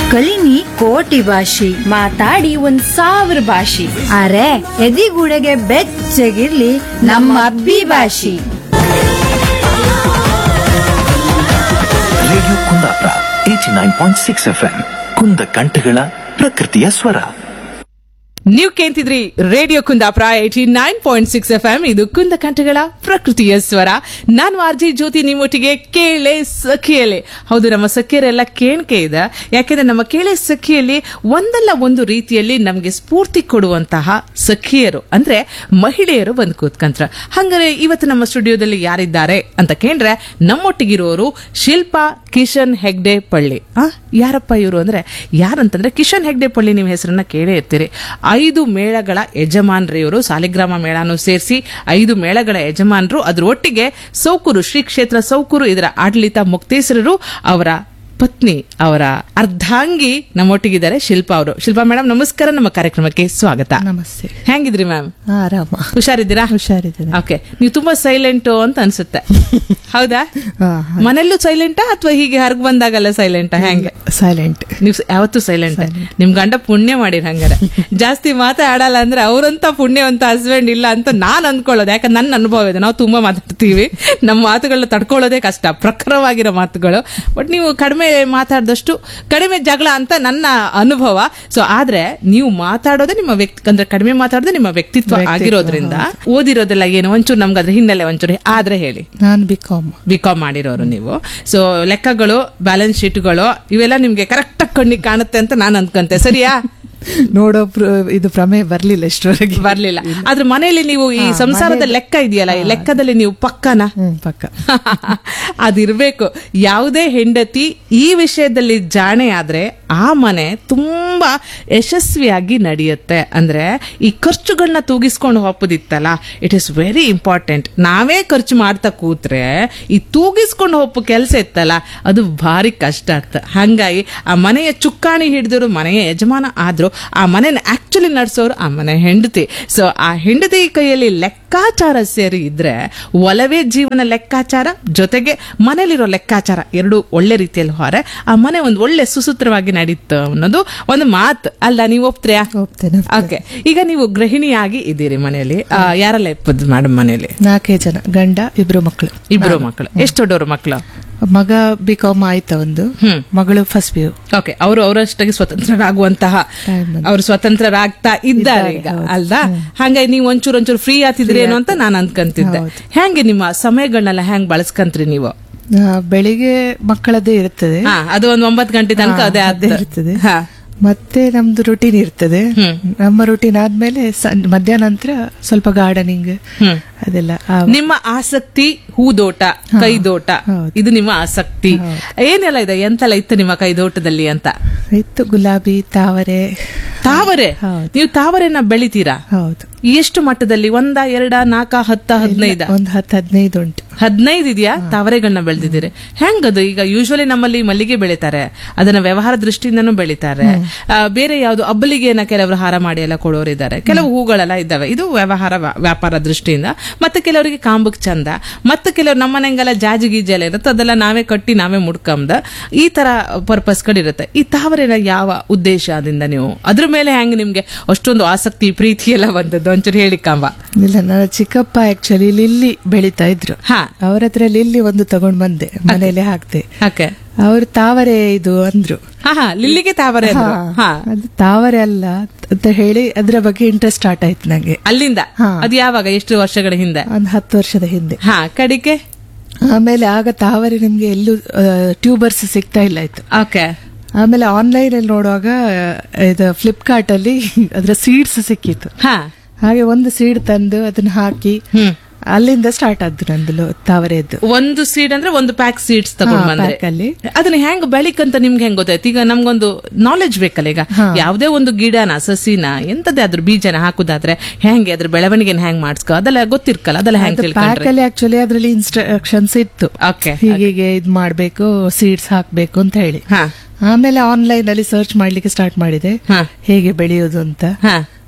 ಕಲಿನಿ ಕೋಟಿ ಭಾಷೆ ಮಾತಾಡಿ ಒಂದ್ ಸಾವಿರ ಭಾಷೆ ಅರೆ ಎದಿಗೂಡೆಗೆ ಬೆಚ್ಚಗಿರ್ಲಿ ನಮ್ಮ ಅಬ್ಬಿ ಭಾಷೆ radio Kundapura eighty nine point six F M ಕುಂದ ಕಂಠಗಳ ಪ್ರಕೃತಿಯ ಸ್ವರ ನೀವು ಕೇಳ್ತಿದ್ರಿ radio Kundapura eighty nine point six F M ಇದು ಕುಂದ ಕಂಠಗಳ ಪ್ರಕೃತಿಯ ಸ್ವರ ನಾನು ಆರ್ಜಿ ಜ್ಯೋತಿ ನಿಮ್ಮೊಟ್ಟಿಗೆ ಕೇಳೆ ಸಖಿಯಲ್ಲಿ ಹೌದು ನಮ್ಮ ಸಖಿಯರೆಲ್ಲ ಕೇಣಿಕೆ ಇದೆ ಯಾಕೆಂದ್ರೆ ನಮ್ಮ ಕೇಳೆ ಸಖಿಯಲ್ಲಿ ಒಂದಲ್ಲ ಒಂದು ರೀತಿಯಲ್ಲಿ ನಮಗೆ ಸ್ಫೂರ್ತಿ ಕೊಡುವಂತಹ ಸಖಿಯರು ಅಂದ್ರೆ ಮಹಿಳೆಯರು ಬಂದು ಕೂತ್ಕಂತ್ರ ಹಂಗಾರೆ ಇವತ್ತು ನಮ್ಮ ಸ್ಟುಡಿಯೋದಲ್ಲಿ ಯಾರಿದ್ದಾರೆ ಅಂತ ಕೇಂದ್ರೆ ನಮ್ಮೊಟ್ಟಿಗಿರೋರು ಶಿಲ್ಪಾ ಕಿಶನ್ ಹೆಗ್ಡೆ ಪಳ್ಳಿ ಆ ಯಾರಪ್ಪ ಇವರು ಅಂದ್ರೆ ಯಾರಂತಂದ್ರೆ ಕಿಶನ್ ಹೆಗ್ಡೆ ಪಳ್ಳಿ ನೀವು ಹೆಸರನ್ನ ಕೇಳೇ ಇರ್ತೀರಿ ಐದು ಮೇಳಗಳ ಯಜಮಾನ್ರಿ ಇವರು ಸಾಲಿಗ್ರಾಮ ಮೇಳನು ಸೇರಿಸಿ ಐದು ಮೇಳಗಳ ಯಜಮಾನರು ಅದ್ರ ಒಟ್ಟಿಗೆ ಸೌಕೂರು ಶ್ರೀ ಕ್ಷೇತ್ರ ಸೌಕೂರು ಇದರ ಆಡಳಿತ ಮುಕ್ತೇಸರರು ಅವರ ಪತ್ನಿ ಅವರ ಅರ್ಧಾಂಗಿ ನಮ್ಮೊಟ್ಟಿಗಿದ್ದಾರೆ ಶಿಲ್ಪಾ ಅವರು ಶಿಲ್ಪಾ ಮೇಡಮ್ ನಮಸ್ಕಾರ ನಮ್ಮ ಕಾರ್ಯಕ್ರಮಕ್ಕೆ ಸ್ವಾಗತ ನಮಸ್ತೆ ಹೆಂಗಿದ್ರಿ ಮ್ಯಾಮ್ ಹಾ, ಆರಾಮ ಹುಷಾರಿದ್ದೀರಾ ಹುಷಾರಿದ್ದೇನೆ ಓಕೆ ನೀವು ತುಂಬಾ ಸೈಲೆಂಟ್ ಅಂತ ಅನ್ಸುತ್ತೆ ಹೌದಾ ಹಾ, ಮನೆಯಲ್ಲೂ ಸೈಲೆಂಟಾ ಅಥವಾ ಹೀಗೆ ಹೊರಗ್ ಬಂದಾಗಲ್ಲ ಸೈಲೆಂಟಾ ಹೆಂಗೆ ಸೈಲೆಂಟ್ ನೀವು ಯಾವತ್ತೂ ಸೈಲೆಂಟ್ ನಿಮ್ ಗಂಡ ಪುಣ್ಯ ಮಾಡಿರ್ ಹಂಗಾರೆ ಜಾಸ್ತಿ ಮಾತಾಡಲ್ಲ ಅಂದ್ರೆ ಅವ್ರಂತ ಪುಣ್ಯವಂತ ಹಸ್ಬೆಂಡ್ ಇಲ್ಲ ಅಂತ ನಾನ್ ಅಂದ್ಕೊಳ್ಳೋದು ಯಾಕಂದ್ರೆ ನನ್ನ ಅನುಭವ ಇದೆ ನಾವು ತುಂಬಾ ಮಾತಾಡ್ತೀವಿ ನಮ್ಮ ಮಾತುಗಳನ್ನ ತಡ್ಕೊಳ್ಳೋದೇ ಕಷ್ಟ ಪ್ರಖರವಾಗಿರೋ ಮಾತುಗಳು ಬಟ್ ನೀವು ಕಡಿಮೆ ಮಾತಾಡಿದಷ್ಟು ಕಡಿಮೆ ಜಗಳ ಅಂತ ನನ್ನ ಅನುಭವ ಸೊ ಆದ್ರೆ ನೀವು ಮಾತಾಡೋದೇ ನಿಮ್ಮ ವ್ಯಕ್ತಿ ಅಂದ್ರೆ ಕಡಿಮೆ ಮಾತಾಡೋದೇ ನಿಮ್ಮ ವ್ಯಕ್ತಿತ್ವ ಆಗಿರೋದ್ರಿಂದ ಓದಿರೋದೆಲ್ಲ ಏನು ಒಂಚೂರು ನಮ್ಗೆ ಅದ್ರ ಹಿನ್ನೆಲೆ ಒಂಚೂರು ಆದ್ರೆ ಹೇಳಿ ನಾನು ಬಿ ಕಾಮ್ ಬಿಕಾಮ್ ಮಾಡಿರೋರು ನೀವು ಸೊ ಲೆಕ್ಕಗಳು ಬ್ಯಾಲೆನ್ಸ್ ಶೀಟ್ಗಳು ಇವೆಲ್ಲ ನಿಮ್ಗೆ ಕರೆಕ್ಟ್ ಆಗಿ ಕಣ್ಣಿಗೆ ಕಾಣುತ್ತೆ ಅಂತ ನಾನು ಅನ್ಕೊಂತೆ ಸರಿಯಾ ನೋಡೋ ಪ್ರ- ಇದು ಪ್ರಮೇಯ ಬರ್ಲಿಲ್ಲ ಇಷ್ಟರವರೆಗೆ ಬರ್ಲಿಲ್ಲ ಆದ್ರೆ ಮನೆಯಲ್ಲಿ ನೀವು ಈ ಸಂಸಾರದ ಲೆಕ್ಕ ಇದೆಯಲ್ಲ ಈ ಲೆಕ್ಕದಲ್ಲಿ ನೀವು ಪಕ್ಕನ ಹ್ಮ್ ಪಕ್ಕ ಅದಿರ್ಬೇಕು ಯಾವುದೇ ಹೆಂಡತಿ ಈ ವಿಷಯದಲ್ಲಿ ಜಾಣೆ ಆದ್ರೆ ಆ ಮನೆ ತುಂಬಾ ಯಶಸ್ವಿಯಾಗಿ ನಡೆಯುತ್ತೆ ಅಂದ್ರೆ ಈ ಖರ್ಚುಗಳನ್ನ ತೂಗಿಸ್ಕೊಂಡು ಹೋಗೋದಿತ್ತಲ್ಲ ಇಟ್ ಇಸ್ ವೆರಿ ಇಂಪಾರ್ಟೆಂಟ್ ನಾವೇ ಖರ್ಚು ಮಾಡ್ತಾ ಕೂತ್ರೆ ಈ ತೂಗಿಸ್ಕೊಂಡು ಹೋಗೋ ಕೆಲಸ ಇತ್ತಲ್ಲ ಅದು ಭಾರಿ ಕಷ್ಟ ಆಗ್ತದೆ ಹಂಗಾಗಿ ಆ ಮನೆಯ ಚುಕ್ಕಾಣಿ ಹಿಡಿದವರು ಮನೆಯ ಯಜಮಾನ ಆದ್ರು ಆ ಮನೆನ ಆಕ್ಚುಲಿ ನಡೆಸೋರು ಆ ಮನೆ ಹೆಂಡತಿ ಸೊ ಆ ಹೆಂಡತಿ ಕೈಯಲ್ಲಿ ಲೆಕ್ಕಾಚಾರ ಸೇರಿ ಇದ್ರೆ ಒಲವೇ ಜೀವನ ಲೆಕ್ಕಾಚಾರ ಜೊತೆಗೆ ಮನೇಲಿರೋ ಲೆಕ್ಕಾಚಾರ ಎರಡು ಒಳ್ಳೆ ರೀತಿಯಲ್ಲಿ ಹೊರೆ ಆ ಮನೆ ಒಂದು ಒಳ್ಳೆ ಸುಸೂತ್ರವಾಗಿ ನಡೀತು ಅನ್ನೋದು ಒಂದು ಮಾತು ಅಲ್ಲ ನೀವು ಒಪ್ತೀರಾ ಒಪ್ತೇನೆ, ಓಕೆ ಈಗ ನೀವು ಗೃಹಿಣಿಯಾಗಿ ಇದ್ದೀರಿ ಮನೆಯಲ್ಲಿ ಆ, ಯಾರೆಲ್ಲ ಇಪ್ಪದು ಮೇಡಮ್ ಮನೆಯಲ್ಲಿ ನಾಲ್ಕೇ ಜನ ಗಂಡ ಇಬ್ರು ಮಕ್ಕಳು ಇಬ್ರು ಮಕ್ಕಳು ಎಷ್ಟು ದೊಡ್ಡವರು ಮಕ್ಕಳು ಮಗ ಬಿ ಕಾಮ್ ಆಯ್ತಾ ಒಂದು ಹ್ಮ್. ಮಗಳು ಫಸ್ಟ್ ಪಿ ಯು ಓಕೆ ಅವರು ಅವರಷ್ಟಾಗಿ ಸ್ವತಂತ್ರರಾಗುವಂತಹ Time ಬಂತು. ಅವರು ಸ್ವತಂತ್ರರಾಗ್ತಾ ಇದ್ದಾರೆ ಈಗ ಇದ್ದಾರೆ, ಹೌದು. ಅಲ್ದಾ ಹಾಗಾಗಿ ನೀವು ಒಂಚೂರು ಒಂಚೂರು ಫ್ರೀ ಆತಿದ್ರೇನೋ ಅಂತ ನಾನು ಅನ್ಕಂತಿದ್ದೆ ಹೌದು. ಹೆಂಗೆ ನಿಮ್ಮ ಸಮಯಗಳನ್ನೆಲ್ಲ ಹೆಂಗ್ ಬಳಸ್ಕಂತ್ರಿ ನೀವು ಬೆಳಿಗ್ಗೆ ಮಕ್ಕಳದ್ದೇ ಇರ್ತದೆ ಹಾ ಅದು ಒಂದ್ ಒಂಬತ್ತು ಗಂಟೆ ತನಕ ಹಾ, ಅದೇ ಅದೇ ಅದೇ ಇರ್ತದೆ. ಹಾ ಮತ್ತೆ ನಮ್ದು ರುಟೀನ್ ಇರ್ತದೆ ಹ್ಮ್. ನಮ್ಮ ರುಟೀನ್ ಆದ್ಮೇಲೆ ಸಂ- ಮಧ್ಯಾಹ್ನ ನಂತರ ಸ್ವಲ್ಪ ಗಾರ್ಡನಿಂಗ್ ಹ್ಮ್. ಅದೆಲ್ಲ ಆ, ನಿಮ್ಮ ಆಸಕ್ತಿ ಹೂದೋಟ ಕೈದೋಟ ಹೌದು. ಇದು ನಿಮ್ಮ ಆಸಕ್ತಿ ಏನೆಲ್ಲ ಇದೆ ಎಂತೆಲ್ಲ ಇತ್ತು ನಿಮ್ಮ ಕೈದೋಟದಲ್ಲಿ ಅಂತ ಇತ್ತು ಗುಲಾಬಿ ತಾವರೆ ತಾವರೆ ಹೌದು. ನೀವು ತಾವರೆನ ಬೆಳಿತೀರಾ ಹೌದು ಎಷ್ಟು ಮಟ್ಟದಲ್ಲಿ ಒಂದ ಎರಡ ನಾಲ್ಕ ಹತ್ತ ಹದಿನೈದ ಒಂದು ಹತ್ತು ಹದಿನೈದು ಉಂಟು ಹದಿನೈದು ಇದೆಯಾ ತಾವರೆಗಳನ್ನ ಬೆಳೆದಿದ್ದೀರಿ ಹೆಂಗದು ಈಗ ಯೂಶುವಲಿ ನಮ್ಮಲ್ಲಿ ಮಲ್ಲಿಗೆ ಬೆಳಿತಾರೆ ಅದನ್ನ ವ್ಯವಹಾರ ದೃಷ್ಟಿಯಿಂದನೂ ಬೆಳಿತಾರೆ ಆ, ಬೇರೆ ಯಾವ್ದು ಅಬ್ಬಲಿಗೆನ ಕೆಲವರು ಹಾರ ಮಾಡಿ ಎಲ್ಲ ಕೊಡೋರಿದ್ದಾರೆ ಕೆಲವು ಹೂಗಳೆಲ್ಲ ಇದ್ದಾವೆ ಇದು ವ್ಯವಹಾರ ವ್ಯಾ- ವ್ಯಾಪಾರ ದೃಷ್ಟಿಯಿಂದ ಮತ್ತೆ ಕೆಲವರಿಗೆ ಕಾಂಬಕ್ ಚಂದ ಮತ್ತೆ ಕೆಲವರು ನಮ್ಮ ಮನೆಗೆಲ್ಲ ಜಾಜಿ ಗೀಜಿ ಎಲ್ಲ ಇರುತ್ತೆ ಅದೆಲ್ಲ ನಾವೇ ಕಟ್ಟಿ ನಾವೇ ಮುಡ್ಕಂದ ಈ ತರ ಪರ್ಪಸ್ಗಳಿರುತ್ತೆ ಈ ತಾವರೆನ ಯಾವ ಉದ್ದೇಶದಿಂದ ನೀವು ಅದ್ರ ಮೇಲೆ ಹೆಂಗ್ ನಿಮ್ಗೆ ಅಷ್ಟೊಂದು ಆಸಕ್ತಿ ಪ್ರೀತಿ ಎಲ್ಲ ಬಂದದ್ದು ಒಂಚೂರು ಹೇಳಿ ಕಾಂಬ ಇಲ್ಲ ನನ್ನ ಚಿಕ್ಕಪ್ಪ ಆಕ್ಚುಲಿ ಲಿಲ್ಲಿ ಬೆಳಿತಾ ಇದ್ರು ಹಾ. ಅವ್ರ ಹತ್ರ ಲಿಲ್ಲಿ ಒಂದು ತಗೊಂಡ್ ಬಂದೆ ಮನೇಲಿ ಹಾಕ್ದೆ ಓಕೆ ಅವ್ರು ತಾವರೆ ಇದು ಅಂದ್ರು ಹಾ ಹಾ ಲಿಲ್ಲಿಗೆ ತಾವರೆ ಅಂದ್ರು. ಹಾ, ಹಾ ಅದು ತಾವರೆ ಅಲ್ಲ ಅಂತ ಹೇಳಿ ಅದ್ರ ಬಗ್ಗೆ ಇಂಟ್ರೆಸ್ಟ್ ಸ್ಟಾರ್ಟ್ ಆಯ್ತು ನಂಗೆ ಅಲ್ಲಿಂದ ಹಾ. ಅದು ಯಾವಾಗ ಎಷ್ಟು ವರ್ಷಗಳ ಹಿಂದೆ ಒಂದ್ ಹತ್ತು ವರ್ಷದ ಹಿಂದೆ ಹಾ ಕಡಿಕೆ ಆಮೇಲೆ ಆಗ ತಾವರೆ ನಿಮ್ಗೆ ಎಲ್ಲೂ ಟ್ಯೂಬರ್ಸ್ ಸಿಗ್ತಾ ಇಲ್ಲ ಆಯ್ತು ಓಕೆ ಆಮೇಲೆ ಆನ್ಲೈನ್ ಅಲ್ಲಿ ನೋಡುವಾಗ ಆ, ಇದು ಫ್ಲಿಪ್ಕಾರ್ಟ್ ಅಲ್ಲಿ ಅದ್ರ ಸೀಡ್ಸ್ ಸಿಕ್ಕಿತ್ತು ಹಾ ಹಾಗೆ ಒಂದು ಸೀಡ್ ತಂದು ಅದನ್ನ ಹಾಕಿ ಹ್ಮ್ ಅಲ್ಲಿಂದ ಸ್ಟಾರ್ಟ್ ಆದ್ದು ನಂದು ಲೋ- ತಾವರೆದ್ದು ಒಂದು ಸೀಡ್ ಅಂದ್ರೆ ಒಂದು ಪ್ಯಾಕ್ ಸೀಡ್ಸ್ ತಗೊಂಡ್ ಹಾ, ಬಂದ್ರೆ pack ಅಲ್ಲಿ. ಅದನ್ನ ಹೆಂಗ್ ಬೆಳಿಕಂತ ನಿಮ್ಗೆ ಹೆಂಗ್ ಗೊತ್ತಾಯ್ತು ಈಗ ನಮ್ಗೊಂದು ನಾಲೆಜ್ ಬೇಕಲ್ಲ ಈಗ ಯಾವ್ದೇ ಒಂದು ಗಿಡನ ಸಸಿನ ಎಂತದೇ ಅದ್ರ ಬೀಜನ ಹಾಕುದಾದ್ರೆ ಹೆಂಗೆ ಅದ್ರ ಬೆಳವಣಿಗೆನ ಹೆಂಗ್ ಮಾಡ್ಸ್ಕೊ ಅದೆಲ್ಲ ಗೊತ್ತಿರ್ಕಲ್ಲ ಅದೆಲ್ಲ ಹೆಂಗ್ ಪ್ಯಾಕ್ ತಿಳ್ಕೊಂಡ್ರೆ ಅಲ್ಲಿ ಆಕ್ಚುಲಿ ಅದ್ರಲ್ಲಿ ಇನ್ಸ್ಟ್ರಕ್ಷನ್ಸ್ ಇತ್ತು ಓಕೆ ಹೀಗೆ ಇದ್ ಮಾಡ್ಬೇಕು ಸೀಡ್ಸ್ ಹಾಕ್ಬೇಕು ಅಂತ ಹೇಳಿ ಹಾ ಆಮೇಲೆ ಆನ್ಲೈನ್ ಅಲ್ಲಿ ಸರ್ಚ್ ಮಾಡ್ಲಿಕ್ಕೆ ಸ್ಟಾರ್ಟ್ ಮಾಡಿದೆ ಹಾ. ಹೇಗೆ ಬೆಳೆಯೋದು ಅಂತ ಹಾ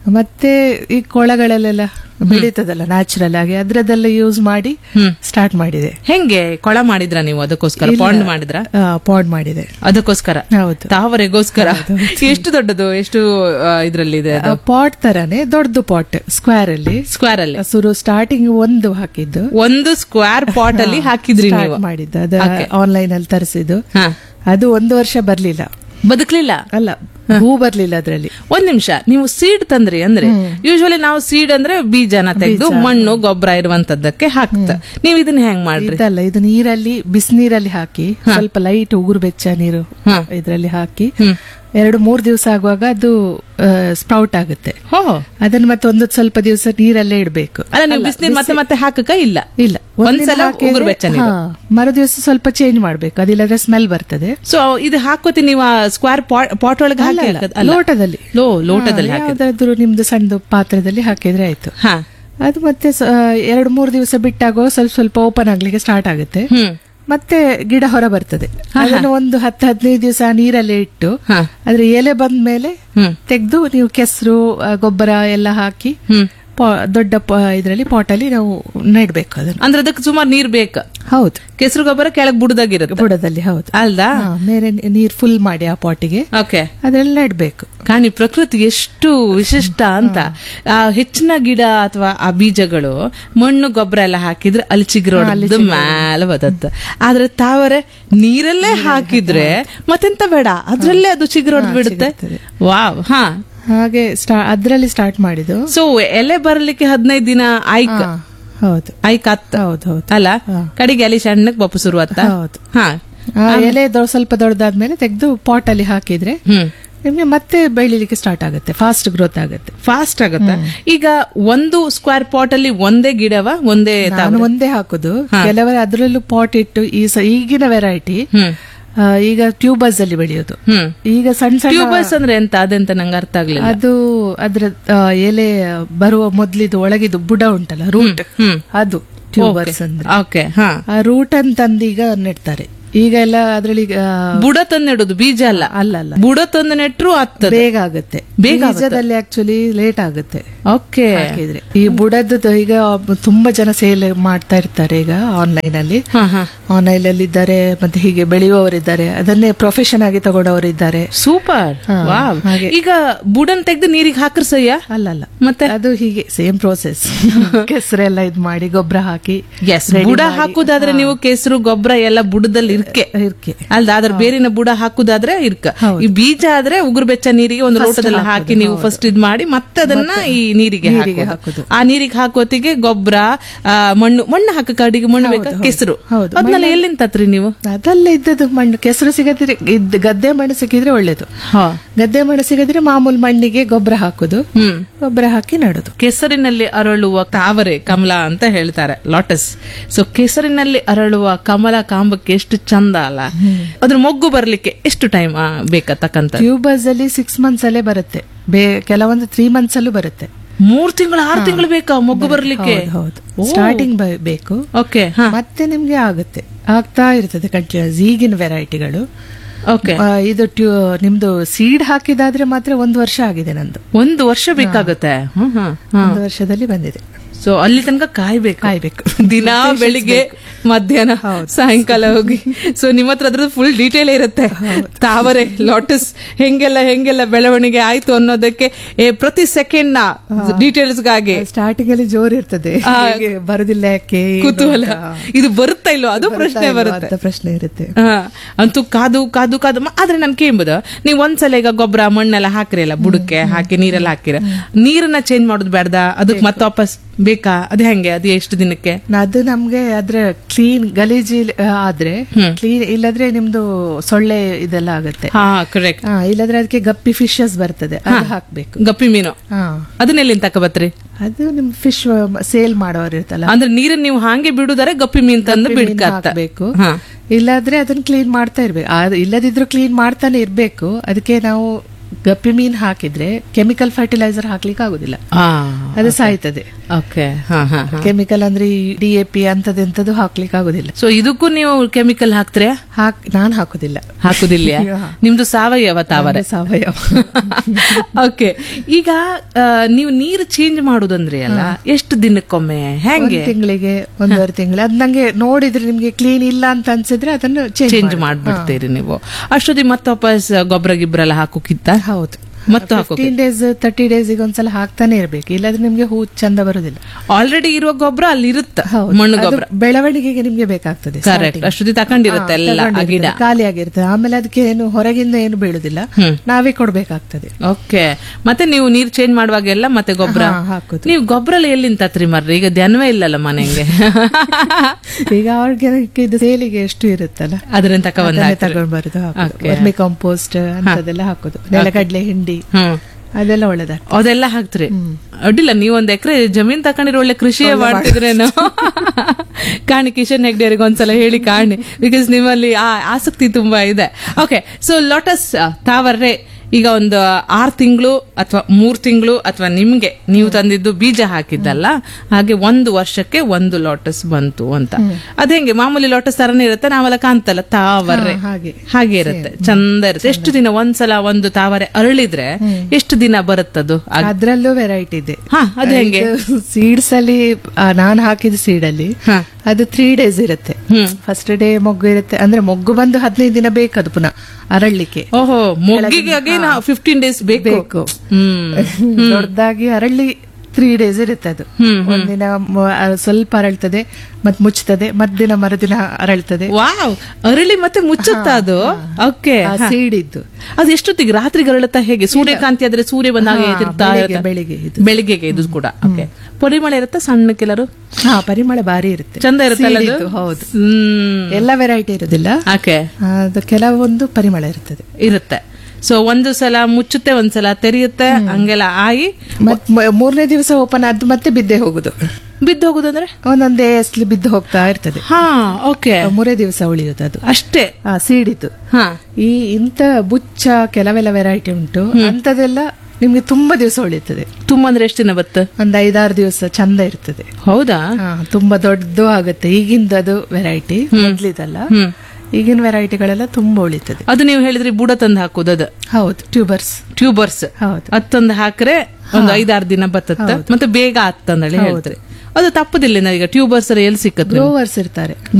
ಮತ್ತೆ ಈ ಕೊಳಗಳಲ್ಲೆಲ್ಲ ಬೆಳೀತದಲ್ಲ ನ್ಯಾಚುರಲ್ ಆಗಿ ಅದ್ರದ್ದೆಲ್ಲ ಯೂಸ್ ಮಾಡಿ ಸ್ಟಾರ್ಟ್ ಮಾಡಿದೆ ಹೆಂಗೆ ಕೊಳ ಮಾಡಿದ್ರ ನೀವು ಅದಕ್ಕೋಸ್ಕರ ಪಾಂಡ್ ಮಾಡಿದ್ರ ಪಾಡ್ ಮಾಡಿದೆ ಅದಕ್ಕೋಸ್ಕರ ಹೌದು. ತಾವರೆಗೋಸ್ಕರ ಎಷ್ಟು ದೊಡ್ಡದು ಎಷ್ಟು ಆ, ಇದ್ರಲ್ಲಿ ಇದೆ ಅದು ಪಾಟ್ ತರಾನೇ ದೊಡ್ಡದು ಪಾಟ್ ಸ್ಕ್ವೇರ್ ಅಲ್ಲಿ ಸ್ಕ್ವೇರ್ ಅಲ್ಲಿ ಸುರು ಸ್ಟಾರ್ಟಿಂಗ್ ಒಂದು ಹಾಕಿದ್ದು ಒಂದು ಸ್ಕ್ವೇರ್ ಪಾಟ್ ಅಲ್ಲಿ ಹಾಕಿದ್ರಿ Start ನೀವು ಮಾಡಿದ್ದು ಅದು ಆನ್ಲೈನ್ ಅಲ್ಲಿ ತರಿಸಿದ್ದು ಹಾ. ಅದು ಒಂದು ವರ್ಷ ಬರ್ಲಿಲ್ಲ ಬದುಕ್ಲಿಲ್ಲ ಅಲ್ಲ ಹೂ ಬರ್ಲಿಲ್ಲ ಅದ್ರಲ್ಲಿ ಒಂದ್ ನಿಮಿಷ ನೀವು ಸೀಡ್ ತಂದ್ರಿ ಅಂದ್ರೆ ಯೂಶುವಲಿ ನಾವು ಸೀಡ್ ಅಂದ್ರೆ ಬೀಜನ ತೆಗೆದು ಮಣ್ಣು ಗೊಬ್ಬರ ಇರುವಂತದ್ದಕ್ಕೆ ಹಾಕ್ತ ನೀವ್ ಇದನ್ನ ಹೆಂಗ್ ಮಾಡ್ರಿ ಇದಲ್ಲ ಇದು ನೀರಲ್ಲಿ ಬಿಸಿನೀರಲ್ಲಿ ಹಾಕಿ ಸ್ವಲ್ಪ ಲೈಟ್ ಉಗುರು ಬೆಚ್ಚ ನೀರು ಇದ್ರಲ್ಲಿ ಹಾಕಿ ಎರಡು ಮೂರ್ ದಿವಸ ಆಗುವಾಗ ಅದು ಸ್ಪ್ರೌಟ್ ಆಗುತ್ತೆ ಹೋ ಅದನ್ನ ಮತ್ತೆ ಒಂದು ಸ್ವಲ್ಪ ದಿವಸ ನೀರಲ್ಲೇ ಇಡ್ಬೇಕು ಅಲ್ಲ ನೀವು ಬಿಸಿನೀರ್ ಮತ್ತೆ ಮತ್ತೆ ಹಾಕಕ ಇಲ್ಲ ಇಲ್ಲ ಒಂದ್ಸಲ ಉಗುರು ಬೆಚ್ಚ ನೀರು. ಮರು ದಿವಸ ಸ್ವಲ್ಪ ಚೇಂಜ್ ಮಾಡ್ಬೇಕು ಅದಿಲ್ಲದ್ರೆ ಸ್ಮೆಲ್ ಬರ್ತದೆ ಸೊ ಇದು ಹಾಕೋತಿ ನೀವು ಸ್ಕ್ವೇರ್ ಪಾಟ್ ಒಳಗೆ ಹಾಕಿ ಅಲ್ಲ, ಹಾಕದ್- ಅಲ್ಲ. ಲೋಟದಲ್ಲಿ ಲೋ ಲೋಟದಲ್ಲಿ ಹಾಕಿ ಯಾವ್ದಾದ್ರು ನಿಮ್ದು ಸಣ್ಣದು ಪಾತ್ರದಲ್ಲಿ ಹಾಕಿದ್ರೆ ಆಯ್ತು ಹಾ ಅದು ಮತ್ತೆ ಸ- ಎರಡು ಮೂರು ದಿವಸ ಬಿಟ್ಟಾಗೋ ಸ್ವಲ್ಪ ಸ್ವಲ್ಪ ಓಪನ್ ಆಗ್ಲಿಕ್ಕೆ ಸ್ಟಾರ್ಟ್ ಆಗುತ್ತೆ ಹ್ಮ್ ಮತ್ತೆ ಗಿಡ ಹೊರ ಬರ್ತದೆ ಅದನ್ನು ಒಂದು ಹತ್ತು ಹದಿನೈದು ದಿವಸ ನೀರಲ್ಲೇ ಇಟ್ಟು ಹಾ. ಅದ್ರ ಎಲೆ ಬಂದ ಮೇಲೆ ಹ್ಮ್. ತೆಗೆದು ನೀವು ಕೆಸರು ಗೊಬ್ಬರ ಎಲ್ಲ ಹಾಕಿ ಹ್ಮ್ ಪಾ- ದೊಡ್ಡ ಇದರಲ್ಲಿ ಪಾಟಲ್ಲಿ ನಾವು ನೆಡ್ಬೇಕು ಅದನ್ನು ಅಂದ್ರೆ ಅದಕ್ಕೆ ಸುಮಾರು ನೀರ್ ಬೇಕ ಹೌದು ಕೆಸರು ಗೊಬ್ಬರ ಕೆಳಗ್ ಬುಡದಾಗಿರುತ್ತೆ ಬುಡದಲ್ಲಿ ಹೌದು ಅಲ್ದಾ ಹಾ, ಮೇಲೆ ನೀ- ನೀರ್ ಫುಲ್ ಮಾಡಿ ಆ ಪಾಟಿಗೆ ಓಕೆ ಅದ್ರಲ್ಲಿ ನೆಡ್ಬೇಕು ಕಾಣಿ ಪ್ರಕೃತಿ ಎಷ್ಟು ವಿಶಿಷ್ಟ ಅಂತ ಆ ಹೆಚ್ಚಿನ ಗಿಡ ಅಥವಾ ಆ ಬೀಜಗಳು ಮಣ್ಣು ಗೊಬ್ಬರ ಎಲ್ಲ ಹಾಕಿದ್ರೆ ಅಲ್ಲಿ ಚಿಗುರೊಡೆದು ಮೇಲೆ ಬದತ್ತ ಆದ್ರೆ ತಾವರೆ ನೀರಲ್ಲೇ ಹಾಕಿದ್ರೆ ಮತ್ತೆಂತ ಬೇಡ ಅದ್ರಲ್ಲೇ ಅದು ಚಿಗುರೊಡೆದು ಬಿಡುತ್ತೆ ವಾವ್ ಹಾ ಹಾಗೆ ಸ್ಟಾ- ಅದ್ರಲ್ಲಿ ಸ್ಟಾರ್ಟ್ ಮಾಡಿದ್ದು ಸೊ ಎಲೆ ಬರಲಿಕ್ಕೆ ಹದಿನೈದು ದಿನ ಆಯ್ಕ ಹಾ, ಹೌದು ಆಯ್ಕ ಅತ್ತ ಹೌದು ಹೌದು ಅಲ್ಲ ಕಡೆಗೆ ಎಲೆ ಸಣ್ಣಕ್ ಬಪ್ಪು ಶುರುವತ್ತ ಹೌದು. ಹಾ ಆ ಎಲೆ ದೊ- ಸ್ವಲ್ಪ ದೊಡ್ಡದಾದ್ಮೇಲೆ ತೆಗೆದು ಪಾಟ್ ಅಲ್ಲಿ ಹಾಕಿದ್ರೆ ಹ್ಮ್ ನಿಮ್ಗೆ ಮತ್ತೆ ಬೆಳಿಲಿಕ್ಕೆ ಸ್ಟಾರ್ಟ್ ಆಗುತ್ತೆ ಫಾಸ್ಟ್ ಗ್ರೋತ್ ಆಗುತ್ತೆ ಫಾಸ್ಟ್ ಆಗುತ್ತೆ ಈಗ ಒಂದು ಸ್ಕ್ವೇರ್ ಪಾಟ್ ಅಲ್ಲಿ ಒಂದೇ ಗಿಡವ ಒಂದೇ ನಾನು ಒಂದೇ ಹಾಕುದು ಕೆಲವರು ಅದ್ರಲ್ಲೂ ಪಾಟ್ ಇಟ್ಟು ಈ ಸ- ಈಗಿನ ವೆರೈಟಿ ಹ್ಮ್ ಈಗ ಟ್ಯೂಬರ್ಸ್ ಅಲ್ಲಿ ಬೆಳೆಯೋದು ಹ್ಮ್ ಈಗ ಸಣ್ಣ ಸಣ್ಣ ಟ್ಯೂಬರ್ಸ್ ಅಂದ್ರೆ ಎಂತ ಅದೆಂತ ನಂಗೆ ಅರ್ಥ ಆಗ್ಲಿಲ್ಲ ಅದು ಅದ್ರ ಆ, ಎಲೆ ಬರುವ ಮೊದ್ಲಿದು ಒಳಗಿದು ಬುಡ ಉಂಟಲ್ಲ ರೂಟ್ ಹ್ಮ್. ಅದು ಟ್ಯೂಬರ್ಸ್ ಅಂದ್ರೆ ಓಕೆ ಹಾ ಆ ರೂಟ್ ಅಂತಂದು ಈಗ ನೆಡ್ತಾರೆ ಈಗ ಎಲ್ಲ ಅದ್ರಲ್ಲಿ ಆ, ಬುಡ ತಂದು ನೆಡೋದು ಬೀಜ ಅಲ್ಲ ಅಲ್ಲ ಅಲ್ಲ ಬುಡ ತಂದು ನೆಟ್ರು ಆಗ್ತದೆ ಬೇಗ ಆಗುತ್ತೆ ಬೇಗ ಬೀಜದಲ್ಲಿ ಆಕ್ಚುಲಿ ಲೇಟ್ ಆಗುತ್ತೆ ಓಕೆ ಹಾಕಿದ್ರೆ ಈ ಬುಡದ್ದು ಈಗ ತುಂಬಾ ಜನ ಸೇಲ್ ಮಾಡ್ತಾ ಇರ್ತಾರೆ ಈಗ ಆನ್ಲೈನ್ ಅಲ್ಲಿ ಹಾ ಹಾ ಆನ್ಲೈನ್ ಅಲ್ಲಿ ಇದ್ದಾರೆ ಮತ್ತೆ ಹೀಗೆ ಬೆಳೆಯುವವರಿದ್ದಾರೆ ಅದನ್ನೇ ಪ್ರೊಫೆಷನ್ ಆಗಿ ತಗೊಂಡವರಿದ್ದಾರೆ ಸೂಪರ್ ಹಾ, ವಾವ್ ಹಾಗೆ. ಈಗ ಬುಡನ್ ತೆಗ್ದು ನೀರಿಗೆ ಹಾಕ್ರ ಸಯ್ಯ ಅಲ್ಲ ಅಲ್ಲ ಮತ್ತೆ ಅದು ಹೀಗೆ ಸೇಮ್ ಪ್ರೋಸೆಸ್ ಕೆಸರೆಲ್ಲ ಇದ್ ಮಾಡಿ ಗೊಬ್ಬರ ಹಾಕಿ ಎಸ್ ಬುಡ ಹಾಕುದಾದ್ರೆ ನೀವು ಕೆಸರು ಗೊಬ್ಬರ ಎಲ್ಲ ಬುಡದಲ್ಲಿ ಇರ್ಕೆ ಇರ್ಕೆ ಅಲ್ದ ಅದ್ರ ಬೇರಿನ ಬುಡ ಹಾಕುದಾದ್ರೆ ಇರ್ಕ ಈ ಬೀಜ ಆದ್ರೆ ಉಗುರು ಬೆಚ್ಚ ನೀರಿಗೆ ಒಂದು ಲೋಟದಲ್ಲಿ ಹಾಕಿ ನೀವು ಫಸ್ಟ್ ಇದ್ ಮಾಡಿ ಮತ್ತೆ ಅದನ್ನ ಈ ನೀರಿಗೆ ನೀರಿಗೆ ಹಾಕೋದು ಆ ನೀರಿಗೆ ಹಾಕೋತಿಗೆ ಗೊಬ್ಬರ ಮಣ್ಣು ಮಣ್ಣು ಹಾಕ ಕಡಿಗೆ ಮಣ್ಣು ಬೇಕಾ ಕೆಸರು ಹೌದು. ಅದನ್ನೆಲ್ಲ ಎಲ್ಲಿಂದ ತತ್ರಿ ನೀವು ಅದಲ್ಲ ಇದ್ದದ್ದು ಮಣ್ಣು ಕೆಸರು ಸಿಗದಿದ್ರೆ ಇದ್ ಗದ್ದೆ ಮಣ್ಣು ಸಿಕ್ಕಿದ್ರೆ ಒಳ್ಳೇದು ಹಾ ಗದ್ದೆ ಮಣ್ಣು ಸಿಗದಿದ್ರೆ ಮಾಮೂಲು ಮಣ್ಣಿಗೆ ಗೊಬ್ಬರ ಹಾಕುದು ಹ್ಮ್ ಗೊಬ್ಬರ ಹಾಕಿ ನಡುದು ಕೆಸರಿನಲ್ಲಿ ಅರಳುವ ತಾವರೆ ಕಮಲ ಅಂತ ಹೇಳ್ತಾರೆ ಲಾಟಸ್ ಸೊ ಕೆಸರಿನಲ್ಲಿ ಅರಳುವ ಕಮಲ ಕಾಂಬಕ್ಕೆ ಎಷ್ಟು ಚಂದ ಅಲ್ಲ ಅದ್ರ ಮೊಗ್ಗು ಬರ್ಲಿಕ್ಕೆ ಎಷ್ಟು ಟೈಮ್ ಬೇಕತ್ತಕ್ಕಂತ ಟ್ಯೂಬರ್ಸ್ ಅಲ್ಲಿ ಸಿಕ್ಸ್ ಮಂತ್ಸ್ ಅಲ್ಲೇ ಬರುತ್ತೆ ಬೇ ಕೆಲವೊಂದು ತ್ರೀ ಮಂತ್ಸ್ ಅಲ್ಲೂ ಬರುತ್ತೆ ಮೂರ್ ತಿಂಗಳು ಆರು ತಿಂಗಳು ಬೇಕಾ ಮೊಗ್ಗು ಬರ್ಲಿಕ್ಕೆ ಹೌದು, ಹೌದು ಸ್ಟಾರ್ಟಿಂಗ್ ಬೇಕು ಓಕೆ ಹಾ ಮತ್ತೆ ನಿಮ್ಗೆ ಆಗುತ್ತೆ ಆಗ್ತಾ ಇರ್ತದೆ ಕಂಟಿನ್ಯೂಸ್ ಈಗಿನ ವೆರೈಟಿಗಳು ಓಕೆ ಇದು ಟ್ಯೂ ನಿಮ್ದು ಸೀಡ್ ಹಾಕಿದಾದ್ರೆ ಮಾತ್ರ ಒಂದು ವರ್ಷ ಆಗಿದೆ ನಂದು ಒಂದು ವರ್ಷ ಬೇಕಾಗುತ್ತೆ ಹ್ಮ್ ಹ್ಮ್ ಒಂದು ವರ್ಷದಲ್ಲಿ ಬಂದಿದೆ ಸೊ ಅಲ್ಲಿ ತನಕ ಕಾಯ್ಬೇಕು ಕಾಯ್ಬೇಕು. ದಿನಾ ಬೆಳಿಗ್ಗೆ ಮಧ್ಯಾಹ್ನ ಸಾಯಂಕಾಲ ಹೋಗಿ ಸೊ ನಿಮ್ಮ ಹತ್ರ ಅದ್ರದ್ದು ಫುಲ್ ಡೀಟೇಲ್ ಇರುತ್ತೆ ತಾವರೆ ಲಾಟಸ್ ಹೆಂಗೆಲ್ಲ ಹೆಂಗೆಲ್ಲ ಬೆಳವಣಿಗೆ ಆಯ್ತು ಅನ್ನೋದಕ್ಕೆ ಏ, ಪ್ರತಿ ಸೆಕೆಂಡ್ ನ ಡೀಟೇಲ್ಸ್ ಗಾಗಿ ಸ್ಟಾರ್ಟಿಂಗ್ ಅಲ್ಲಿ ಜೋರ್ ಇರ್ತದೆ ಹೀಗೆ ಬರುದಿಲ್ಲ ಯಾಕೆ ಏನು ಕುತೂಹಲ ಅಂತ. ಇದು ಬರುತ್ತಾ ಇಲ್ವೋ ಅದು ಬರ್ತಾ ಪ್ರಶ್ನೆ ಇಲ್ವಾ ಬರುತ್ತೆ ಅಂತ ಪ್ರಶ್ನೆ ಇರುತ್ತೆ ಹಾ, ಅಂತೂ ಕಾದು ಕಾದು ಕಾದು ಮ- ಆದ್ರೆ ನನ್ ಕೇಂಬುದು ನೀವು ಒಂದ್ಸಲ ಈಗ ಗೊಬ್ಬರ ಮಣ್ಣೆಲ್ಲ ಹಾಕ್ರಿ ಅಲ್ಲ ಬುಡಕ್ಕೆ ಹಾಕಿ ನೀರೆಲ್ಲ ಹಾಕಿರ ನೀರನ್ನ ಚೇಂಜ್ ಮಾಡೋದು ಬೇಡ್ದ ಅದಕ್ಕೆ ಮತ್ತೆ ವಾಪಸ್ ಬೇಕಾ ಅದು ಹೆಂಗೆ ಅದು ಎಷ್ಟು ದಿನಕ್ಕೆ ಅದು ನಮ್ಗೆ ಅದ್ರ ಕ್ಲೀನ್ ಗಲೀಜಿ ಆದ್ರೆ ಕ್ಲೀನ್ ಇಲ್ಲದ್ರೆ ನಿಮ್ದು ಸೊಳ್ಳೆ ಇದೆಲ್ಲ ಆಗುತ್ತೆ ಹಾ ಕರೆಕ್ಟ್ ಹಾ ಇಲ್ಲದ್ರೆ ಅದಕ್ಕೆ ಗಪ್ಪಿ ಫಿಶಸ್ ಬರ್ತದೆ ಅದು ಹಾಕ್ಬೇಕು ಗಪ್ಪಿ ಮೀನು ಹಾ ಅದನ್ನೆಲ್ಲಿಂದ ತಕಬತ್ರಿ ಅದು ನಿಮ್ ಫಿಶ್ ಸೇಲ್ ಮಾಡೋರು ಇರ್ತಲ್ಲ ಅಂದ್ರೆ ನೀರನ್ನ ನೀವು ಹಾಗೆ ಬಿಡುದಾರೆ ಗಪ್ಪಿ ಮೀನ್ ತಂದು ಬಿಡ್ಕ ಹಾಕ್ಬೇಕು ಇಲ್ಲಾದ್ರೆ ಅದನ್ನ ಕ್ಲೀನ್ ಮಾಡ್ತಾ ಇರ್ಬೇಕು ಆ- ಇಲ್ಲದಿದ್ರು ಕ್ಲೀನ್ ಮಾಡ್ತಾನೆ ಇರ್ಬೇಕು ಅದಕ್ಕೆ ನಾವು ಗಪ್ಪಿ ಮೀನ್ ಹಾಕಿದ್ರೆ ಕೆಮಿಕಲ್ ಫರ್ಟಿಲೈಸರ್ ಹಾಕ್ಲಿಕ್ಕೆ ಆಗುದಿಲ್ಲ ಅದು ಸಾಯ್ತದೆ ಓಕೆ ಹಾ ಹಾ ಕೆಮಿಕಲ್ ಅಂದ್ರೆ ಡಿ ಎ ಪಿ ಅಂತದೆಂತದ್ದು ಹಾಕ್ಲಿಕ್ಕೆ ಆಗುದಿಲ್ಲ ಸೊ ಇದಕ್ಕೂ ನೀವು ಕೆಮಿಕಲ್ ಹಾಕ್ತೀರಾ ಹಾಕ್ ನಾನ್ ಹಾಕುದಿಲ್ಲ ಹಾಕುದಿಲ್ಲ ನಿಮ್ದು ಸಾವಯವ ತಾವರೆ ಅದು ಸಾವಯವ ಓಕೆ ಈಗ ಆ, ನೀವು ನೀರು ಚೇಂಜ್ ಮಾಡುದಂದ್ರೆ ಅಲ್ಲ ಎಷ್ಟು ದಿನಕ್ಕೊಮ್ಮೆ ಹೆಂಗೆ ಒಂದ್ ತಿಂಗಳಿಗೆ ಒಂದೂವರೆ ತಿಂಗಳು ಅದ್ ನಂಗೆ ನೋಡಿದ್ರೆ ನಿಮ್ಗೆ ಕ್ಲೀನ್ ಇಲ್ಲ ಅಂತ ಅನ್ಸಿದ್ರೆ ಅದನ್ನು ಚೇಂಜ್ ಚೇಂಜ್ ಮಾಡ್ಬಿಡ್ತೀರಿ ನೀವು ಅಷ್ಟೊತ್ತಿಗೆ ಮತ್ತೆ ವಾಪಸ್ ಗೊಬ್ಬರ ಗಿಬ್ಬರ ಎಲ್ಲ ಹಾಕೋಕಿತ್ತ ಹೌದು ಮತ್ತು ಹಾಕೋಕೆ ಫಿಫ್ಟೀನ್ ಡೇಸ್ ತರ್ಟಿ ಡೇಸ್ಗೆ ಒಂದ್ಸಲ ಹಾಕ್ತಾನೆ ಇರ್ಬೇಕು ಇಲ್ಲಾಂದ್ರೆ ನಿಮ್ಗೆ ಹೂ ಚಂದ ಬರುದಿಲ್ಲ ಆಲ್ರೆಡಿ ಇರುವ ಗೊಬ್ಬರ ಅಲ್ಲಿ ಇರುತ್ತೆ ಹೌದು. ಮಣ್ಣು ಅದು ಗೊಬ್ಬರ ಬೆಳವಣಿಗೆಗೆ ನಿಮ್ಗೆ ಬೇಕಾಗ್ತದೆ ಕರೆಕ್ಟ್ ಅಷ್ಟೊತ್ತಿ ತಕೊಂಡಿರುತ್ತೆ ಎಲ್ಲ ಆ ಗಿಡ ಖಾಲಿ ಆಗಿರ್ತದೆ ಆಮೇಲೆ ಅದಕ್ಕೆ ಏನು ಹೊರಗಿಂದ ಏನು ಬೀಳುದಿಲ್ಲ ನಾವೇ ಕೊಡ್ಬೇಕಾಗ್ತದೆ ಓಕೆ ಮತ್ತೆ ನೀವು ನೀರ್ ಚೇಂಜ್ ಮಾಡುವಾಗೆಲ್ಲ ಮತ್ತೆ ಗೊಬ್ಬರ ಹಾ, ಹಾಕುದು. ನೀವು ಗೊಬ್ಬರ ಎಲ್ಲ ಎಲ್ಲಿಂದ ತತ್ರಿ ಮರ್ರಿ ಈಗ ಧ್ಯಾನವೇ ಇಲ್ಲಲ್ಲ ಮನೆಗೆ ಈಗ ಆರ್ಗ್ಯಾನಿಕ್ ಇದು ಸೇಲಿಗೆ ಎಷ್ಟು ಇರುತ್ತಲ್ಲ ಅದನ್ನ ತಕ ಬಂದ ಅದನ್ನೇ ತಗೊಂಡ್ ಬರುದು ವರ್ಮಿ ಕಾಂಪೋಸ್ಟ್ ಅಂತದೆಲ್ಲ ಹಾಕುದು ನೆಲಗಡ್ಲೆ ಹಿಂಡಿ ಹ್ಮ್ ಅದೆಲ್ಲ ಒಳ್ಳೇದ ಅದೆಲ್ಲ ಹಾಕ್ತ್ರಿ ಅಡ್ಡಿಲ್ಲ ನೀವು ಒಂದ್ ಎಕರೆ ಜಮೀನ್ ತಕೊಂಡಿರೋ ಒಳ್ಳೆ ಕೃಷಿಯೇ ಮಾಡ್ತಿದ್ರೇನು ಕಾಣಿ ಕಿಶನ್ ಹೆಗ್ಡೇರಿಗೆ ಒಂದ್ಸಲ ಹೇಳಿ ಕಾಣಿ ಬಿಕಾಸ್ ನಿಮ್ಮಲ್ಲಿ ಆ ಆಸಕ್ತಿ ತುಂಬಾ ಇದೆ ಓಕೆ ಸೊ ಲೋಟಸ್ ತಾವರ್ರೆ ಈಗ ಒಂದು ಆರ್ ತಿಂಗಳು ಅಥವಾ ಮೂರ್ ತಿಂಗಳು ಅಥವಾ ನಿಮ್ಗೆ ನೀವು ತಂದಿದ್ದು ಬೀಜ ಹಾಕಿದ್ದಲ್ಲ ಹಾಗೆ ಒಂದು ವರ್ಷಕ್ಕೆ ಒಂದು ಲೋಟಸ್ ಬಂತು ಅಂತ ಅದೇಂಗೆ ಮಾಮೂಲಿ ಲೋಟಸ್ ತರನೇ ಇರುತ್ತೆ ನಾವೆಲ್ಲ ಕಾಣ್ತಲ್ಲ ತಾವರ್ರೆ ಹಾ, ಹಾಗೆ. ಹಾಗೆ ಇರುತ್ತೆ ಚಂದ ಇರುತ್ತೆ ಎಷ್ಟು ದಿನ ಒಂದ್ಸಲ ಒಂದು ತಾವರೆ ಅರಳಿದ್ರೆ ಎಷ್ಟು ದಿನ ಬರುತ್ತದು ಆ- ಅದ್ರಲ್ಲೂ ವೆರೈಟಿ ಇದೆ ಹಾ, ಅದು ಹೆಂಗೆ? ಸೀಡ್ಸ್ ಅಲ್ಲಿ ಆ, ನಾನ್ ಹಾಕಿದ ಸೀಡ್ ಅಲ್ಲಿ ಹಾ. ಅದು ತ್ರೀ ಡೇಸ್ ಇರುತ್ತೆ ಫಸ್ಟ್ ಡೇ ಮೊಗ್ಗು ಇರುತ್ತೆ ಅಂದ್ರೆ ಮೊಗ್ಗು ಬಂದು ಹದಿನೈದು ದಿನ ಬೇಕದು ಪುನಃ ಅರಳ್ಲಿಕ್ಕೆ ಓಹೋ ಮೊಗ್ಗಿಗೆ ಅಗೇನ್ ಫಿಫ್ಟೀನ್ ಡೇಸ್ ಬೇಕು ಬೇಕು. ಹ್ಮ್ ದೊಡ್ಡದಾಗಿ ಅರಳಿ ತ್ರೀ ಡೇಸ್ ಇರುತ್ತೆ ಅದು ಒಂದಿನ ಮ- ಆ, ಸ್ವಲ್ಪ ಅರಳ್ತದೆ ಮತ್ ಮುಚ್ತದೆ ಮದ್ದಿನ ಮರುದಿನ ಅರಳ್ತದೆ ವಾವ್ ಅರಳಿ ಮತ್ತೆ ಮುಚ್ಚುತ್ತ ಅದು ಓಕೆ ಆ ಸೀಡ್ ಇದ್ದು ಅದು ಎಷ್ಟೊತ್ತಿಗೆ ರಾತ್ರಿಗೆ ಅರಳುತ್ತಾ ಹೇಗೆ ಸೂರ್ಯಕಾಂತಿ ಆದ್ರೆ ಸೂರ್ಯ ಬಂದಾಗ ಹಾ, ತಿರ್ಗ್ತಾ ಬೆಳಿಗ್ಗೆ- ಇರುತ್ತೆ. ಬೆಳಿಗ್ಗೆ ಇದು. ಬೆಳಿಗ್ಗೆಗೆ ಇದು ಕೂಡ ಓಕೆ ಪರಿಮಳ ಇರುತ್ತೆ ಸಣ್ಣ ಕೆಲರು ಹಾ ಪರಿಮಳ ಬಾರಿ ಇರುತ್ತೆ ಚಂದ ಇರುತ್ತಲ್ಲ Seed ಅದು? ಇದ್ದು, ಹೌದು ಹ್ಮ್ ಎಲ್ಲ ವೆರೈಟಿ ಇರುದಿಲ್ಲ ಓಕೆ ಅದು ಕೆಲವೊಂದು ಪರಿಮಳ ಇರ್ತದೆ ಇರುತ್ತೆ ಸೊ ಒಂದು ಸಲ ಮುಚ್ಚುತ್ತೆ ಒಂದ್ಸಲ ತೆರೆಯುತ್ತೆ ಹಂಗೆಲ್ಲ ಆಯಿ ಮತ್ ಮ- ಮೂರನೇ ದಿವಸ ಓಪನ್ ಆದ್ದು ಮತ್ತೆ ಬಿದ್ದೆ ಹೋಗುದು ಬಿದ್ದು ಹೋಗುದಂದ್ರೆ ಒಂದೊಂದೇ ಎಸ್ಲಿ ಬಿದ್ದು ಹೋಗ್ತಾ ಇರ್ತದೆ ಹಾ ಓಕೆ ಮೂರೇ ದಿವಸ ಉಳಿಯುದು ಅದು ಅಷ್ಟೇ ಆ ಸೀಡಿದ್ದು ಹಾ ಈ ಇಂತ ಬುಚ್ಚ ಕೆಲವೆಲ್ಲ ವೆರೈಟಿ ಉಂಟು ಅಂತದೆಲ್ಲ ನಿಮ್ಗೆ ತುಂಬಾ ದಿವಸ ಉಳಿಯುತ್ತದೆ ತುಂಬ ಅಂದ್ರೆ ಎಷ್ಟು ದಿನ ಬತ್ತು ಒಂದ್ ಐದಾರು ದಿವಸ ಚಂದ ಇರ್ತದೆ ಹೌದಾ ಹಾ, ತುಂಬಾ ದೊಡ್ಡದು ಆಗುತ್ತೆ ಈಗಿಂದ ಅದು ವೆರೈಟಿ ಮೊದ್ಲಿದಲ್ಲ ಈಗಿನ ವೆರೈಟಿಗಳೆಲ್ಲ ತುಂಬಾ ಉಳಿತದೆ ಅದು ನೀವು ಹೇಳಿದ್ರಿ ಬುಡ ತಂದು ಹಾಕುದು ಅದು ಹೌದು ಟ್ಯೂಬರ್ಸ್ ಟ್ಯೂಬರ್ಸ್ ಹೌದು. ಅತ್ತೊಂದು ಹಾಕ್ರೆ ಒಂದು ಐದಾರು ದಿನ ಬತ್ತತ್ತ ಮತ್ತೆ ಬೇಗ ಆತ್ತಂದಳಿ ಹೇಳ್ತಾರೆ ಅದು ತಪ್ಪದಿಲ್ಲ ಈಗ ಟ್ಯೂಬರ್ಸ್ ಎಲ್ಲಿ ಸಿಕ್ಕತ್ ಗ್ರೋವರ್ಸ್ ಇರ್ತಾರೆ